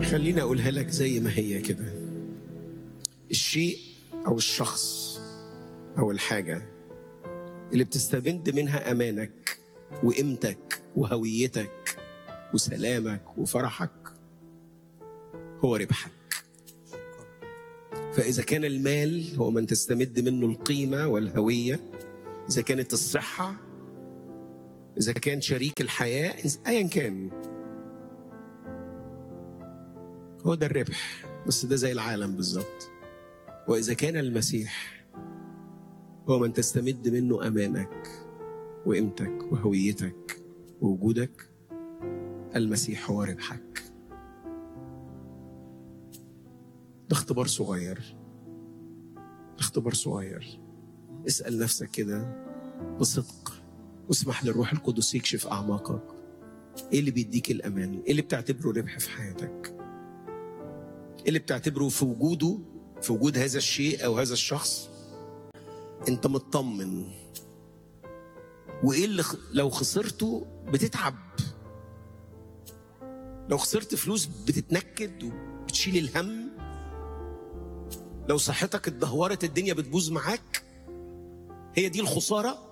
خليني اقولها لك زي ما هي كده الشيء او الشخص او الحاجه اللي بتستمد منها امانك وقيمتك وهويتك وسلامك وفرحك هو ربحك فاذا كان المال هو من تستمد منه القيمه والهويه اذا كانت الصحه اذا كان شريك الحياه ايا كان هو ده الربح بس ده زي العالم بالظبط واذا كان المسيح هو من تستمد منه امانك وقيمتك وهويتك ووجودك المسيح هو ربحك ده اختبار صغير اختبار صغير اسال نفسك كده بصدق واسمح للروح القدس يكشف اعماقك ايه اللي بيديك الامان ايه اللي بتعتبره ربح في حياتك ايه اللي بتعتبره في وجوده في وجود هذا الشيء او هذا الشخص انت مطمن وايه اللي خ- لو خسرته بتتعب لو خسرت فلوس بتتنكد وبتشيل الهم لو صحتك اتدهورت الدنيا بتبوظ معاك هي دي الخساره